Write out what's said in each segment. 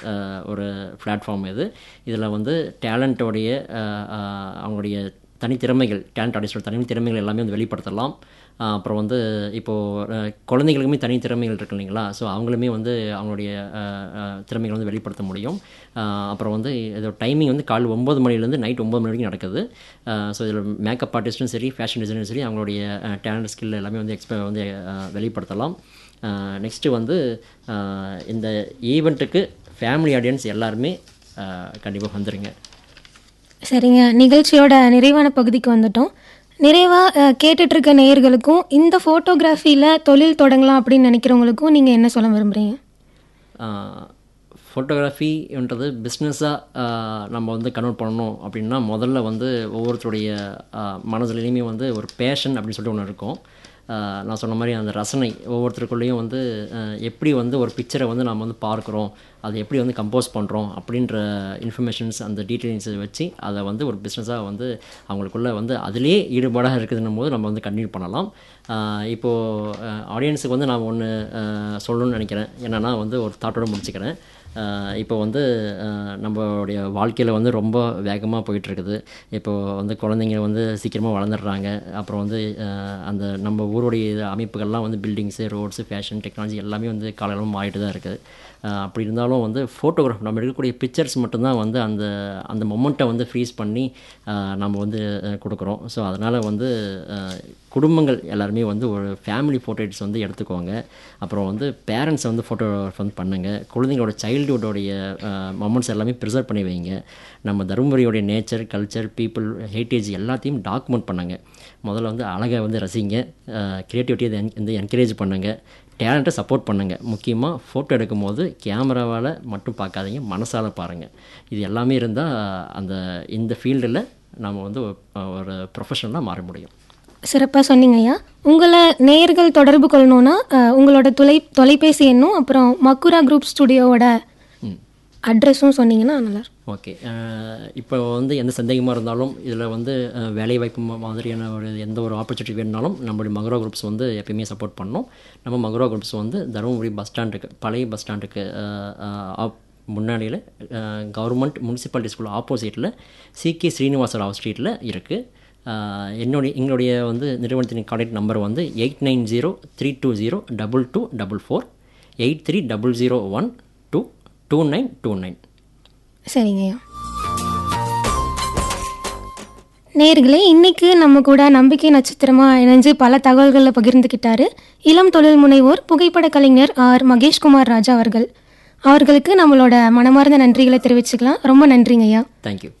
அஹ், ஒரு பிளாட்ஃபார்ம் இது இதில் வந்து டேலண்ட்டோடைய அவங்களுடைய தனித்திறமைகள் டேலண்ட் ஆர்டிஸ்டோட தனி திறமைகள் எல்லாமே வந்து வெளிப்படுத்தலாம் அஹ், அப்புறம் வந்து இப்போது குழந்தைங்களுக்குமே தனி திறமைகள் இருக்கு இல்லைங்களா ஸோ அவங்களுமே வந்து அவங்களுடைய அஹ், அஹ், திறமைகளை வந்து வெளிப்படுத்த முடியும் அஹ், அப்புறம் வந்து இதோட டைமிங் வந்து காலை ஒம்பது மணிலேருந்து நைட் ஒம்பது மணி வரைக்கும் நடக்குது ஸோ இதில் மேக்கப் ஆர்டிஸ்ட்டும் சரி ஃபேஷன் டிசைனரும் சரி அவங்களுடைய டேலண்ட் ஸ்கில் எல்லாமே வந்து எக்ஸ்ப வந்து அஹ், வெளிப்படுத்தலாம் நெக்ஸ்ட்டு வந்து அஹ், இந்த ஈவெண்ட்டுக்கு ஃபேமிலி ஆடியன்ஸ் எல்லாருமே கண்டிப்பாக வந்துடுங்க சரிங்க நிகழ்ச்சியோட நிறைவான பகுதிக்கு வந்துட்டோம் நிறைவாக கேட்டுட்டு இருக்க நேயர்களுக்கும் இந்த ஃபோட்டோகிராஃபியில் தொழில் தொடங்கலாம் அப்படின்னு நினைக்கிறவங்களுக்கும் நீங்கள் என்ன சொல்ல விரும்புகிறீங்க ஃபோட்டோகிராஃபின்றது பிஸ்னஸாக நம்ம வந்து கன்வெர்ட் பண்ணணும் அப்படின்னா முதல்ல வந்து ஒவ்வொருத்தருடைய மனசுலேயுமே வந்து ஒரு பேஷன் அப்படின்னு சொல்லிட்டு ஒன்று இருக்கும் ஆஹ் நான் சொன்ன மாதிரி அந்த ரசனை ஒவ்வொருத்தருக்குள்ளேயும் வந்து ஆஹ் எப்படி வந்து ஒரு பிக்சரை வந்து நம்ம வந்து பார்க்குறோம் அதை எப்படி வந்து கம்போஸ் பண்ணுறோம் அப்படின்ற இன்ஃபர்மேஷன்ஸ் அந்த டீட்டெயில்ஸை வச்சு அதை வந்து ஒரு பிஸ்னஸாக வந்து அவங்களுக்குள்ள வந்து அதிலே ஈடுபாடாக இருக்குதுன்னும் போது நம்ம வந்து கண்டினியூ பண்ணலாம் ஆஹ் இப்போது ஆடியன்ஸுக்கு வந்து நான் ஒன்று சொல்லணும்னு நினைக்கிறேன் என்னென்னா வந்து ஒரு தாட்டோட முடிச்சுக்கிறேன் ஆஹ் இப்போ வந்து ஆஹ் நம்மளுடைய வாழ்க்கையில் வந்து ரொம்ப வேகமாக போயிட்டுருக்குது இப்போது வந்து குழந்தைங்க வந்து சீக்கிரமாக வளர்ந்துடுறாங்க அப்புறம் வந்து ஆஹ் அந்த நம்ம ஊருடைய இது அமைப்புகள்லாம் வந்து பில்டிங்ஸு ரோட்ஸு ஃபேஷன் டெக்னாலஜி எல்லாமே வந்து காலகாலமாக மாறிட்டு தான் இருக்குது ஆஹ் அப்படி இருந்தாலும் வந்து ஃபோட்டோகிராஃப் நம்ம எடுக்கக்கூடிய பிக்சர்ஸ் மட்டும்தான் வந்து அந்த அந்த மொமெண்ட்டை வந்து ஃப்ரீஸ் பண்ணி ஆஹ் நம்ம வந்து ஆஹ் கொடுக்குறோம் ஸோ அதனால் வந்து ஆஹ் குடும்பங்கள் எல்லாருமே வந்து ஒரு ஃபேமிலி ஃபோட்டோஸ் வந்து எடுத்துக்கோங்க அப்புறம் வந்து பேரண்ட்ஸ் வந்து ஃபோட்டோ வந்து பண்ணுங்கள் குழந்தைங்களோட சைல்டுஹுட்டோடைய மொமெண்ட்ஸ் எல்லாமே ப்ரிசர்வ் பண்ணி வைங்க நம்ம தருமபுரியோடைய நேச்சர் கல்ச்சர் பீப்புள் ஹெரிட்டேஜ் எல்லாத்தையும் டாக்குமெண்ட் பண்ணுங்க முதல்ல வந்து அழகை வந்து ரசிங்க க்ரியேட்டிவிட்டியை வந்து என்கரேஜ் பண்ணுங்கள் டேலண்ட்டை சப்போர்ட் பண்ணுங்கள் முக்கியமாக ஃபோட்டோ எடுக்கும்போது கேமராவால் மட்டும் பார்க்காதீங்க மனசால் பாருங்கள் இது எல்லாமே இருந்தால் அந்த இந்த ஃபீல்டில் நம்ம வந்து ஒரு- ஒரு ப்ரொஃபஷனலாக மாற முடியும் சிறப்பாக சொன்னீங்க ஐயா உங்களை நேயர்கள் தொடர்பு கொள்ளணும்னா அஹ், உங்களோட தொலை தொலைபேசி எண்ணும் அப்புறம் மக்குரா குரூப் ஸ்டுடியோவோட ம் அட்ரஸும் சொன்னீங்கன்னா நல்லா இருக்கும். ஓகே அஹ் இப்போ வந்து எந்த சந்தேகமாக இருந்தாலும் இதில் வந்து அஹ், வேலைவாய்ப்பு மா- மாதிரியான ஒரு எந்த ஒரு ஆப்பர்ச்சுனிட்டி வேணுனாலும் நம்மளுடைய மகுரா குரூப்ஸ் வந்து எப்பயுமே சப்போர்ட் பண்ணோம் நம்ம மகுரா குரூப்ஸ் வந்து தருமபுரி பஸ் ஸ்டாண்டுக்கு பழைய பஸ் ஸ்டாண்டுக்கு அஹ், அஹ், ஆப் முன்னாடியில் கவர்மெண்ட் முனிசிபாலிட்டி ஸ்கூல் ஆப்போசிட்டில் சிகே ஸ்ரீனிவாசராவ் ஸ்ட்ரீட்டில் இருக்குது என்னுடைய எங்களுடைய வந்து நிறுவனத்தின் கான்டாக்ட் நம்பர் வந்து eight nine zero three two zero double two double four eight three double zero one two two nine two nine சரிங்க ஐயா நேர்களே இன்னைக்கு நம்ம கூட நம்பிக்கை நட்சத்திரமா இணைஞ்சு பல தகவல்களை பகிர்ந்துக்கிட்டாரு இளம் தொழில் முனைவோர் புகைப்பட கலைஞர் ஆர் மகேஷ்குமார் ராஜா அவர்கள் அவர்களுக்கு நம்மளோட மனமார்ந்த நன்றிகளை தெரிவிச்சுக்கலாம் ரொம்ப நன்றிங்க ஐயா தேங்க்யூ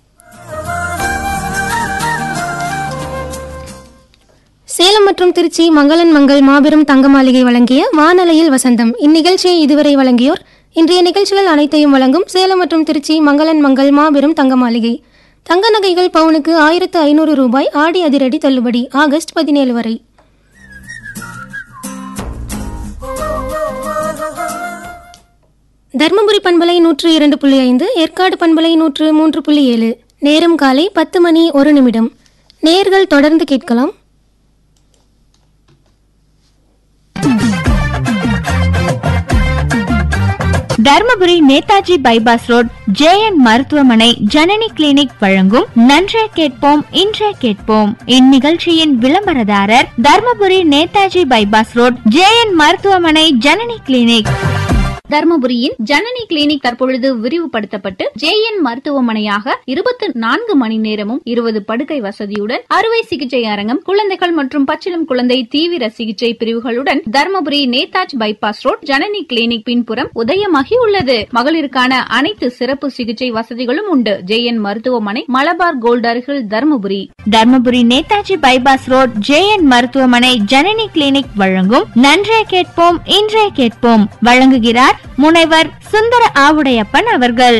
சேலம் மற்றும் திருச்சி மங்களன் மங்கள் மாபெரும் தங்க மாளிகை வழங்கிய வானலையில் வசந்தம் இந்நிகழ்ச்சியை இதுவரை வழங்கியோர் இன்றைய நிகழ்ச்சிகள் அனைத்தையும் வழங்கும் சேலம் மற்றும் திருச்சி மங்களன் மங்கள் மாபெரும் தங்க மாளிகை தங்க நகைகள் பவுனுக்கு ஆயிரத்து ஐநூறு ரூபாய் ஆடி அதிரடி தள்ளுபடி ஆகஸ்ட் பதினேழு வரை தர்மபுரி பண்பலை நூற்று இரண்டு புள்ளி ஐந்து ஏற்காடு பண்பலை நூற்று மூன்று புள்ளி ஏழு நேரம் காலை பத்து மணி ஒரு நிமிடம் நேர்கள் தொடர்ந்து கேட்கலாம் Dharmapuri Netaji bypass road J N மருத்துவமனை ஜனனி கிளினிக் வழங்கும் நன்றே கேட்போம் இன்றே கேட்போம் இந்நிகழ்ச்சியின் விளம்பரதாரர் Dharmapuri Netaji bypass road J N மருத்துவமனை ஜனனி கிளினிக் தர்மபுரியின் ஜனனி கிளினிக் தற்பொழுது விரிவுபடுத்தப்பட்டு ஜேஎன் மருத்துவமனையாக இருபத்தி நான்கு மணி நேரமும் இருபது படுக்கை வசதியுடன் அறுவை சிகிச்சை அரங்கம் குழந்தைகள் மற்றும் பச்சிளம் குழந்தை தீவிர சிகிச்சை பிரிவுகளுடன் Dharmapuri Netaji bypass road Janani clinic பின்புறம் உதயமாகி உள்ளது மகளிருக்கான அனைத்து சிறப்பு சிகிச்சை வசதிகளும் உண்டு ஜேஎன் மருத்துவமனை மலபார் கோல்ட் அருகில் Dharmapuri Dharmapuri Netaji bypass road J N மருத்துவமனை ஜனனி கிளினிக் வழங்கும் நன்றே கேட்போம் இன்றே கேட்போம் வழங்குகிறார் முனைவர் சுந்தர ஆவுடையப்பன் அவர்கள்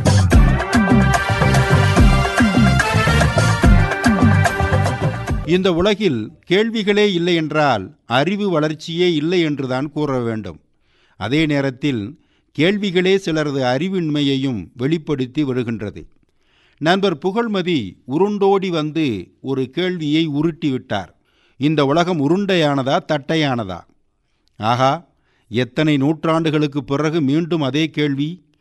இந்த உலகில் கேள்விகளே இல்லை என்றால் அறிவு வளர்ச்சியே இல்லை என்றுதான் கூற வேண்டும் அதே நேரத்தில் கேள்விகளே சிலரது அறிவின்மையையும் வெளிப்படுத்தி வருகின்றது நண்பர் புகழ்மதி உருண்டோடி வந்து ஒரு கேள்வியை உருட்டிவிட்டார் இந்த உலகம் உருண்டையானதா தட்டையானதா ஆகா எத்தனை நூற்றாண்டுகளுக்கு பிறகு மீண்டும் அதே கேள்வி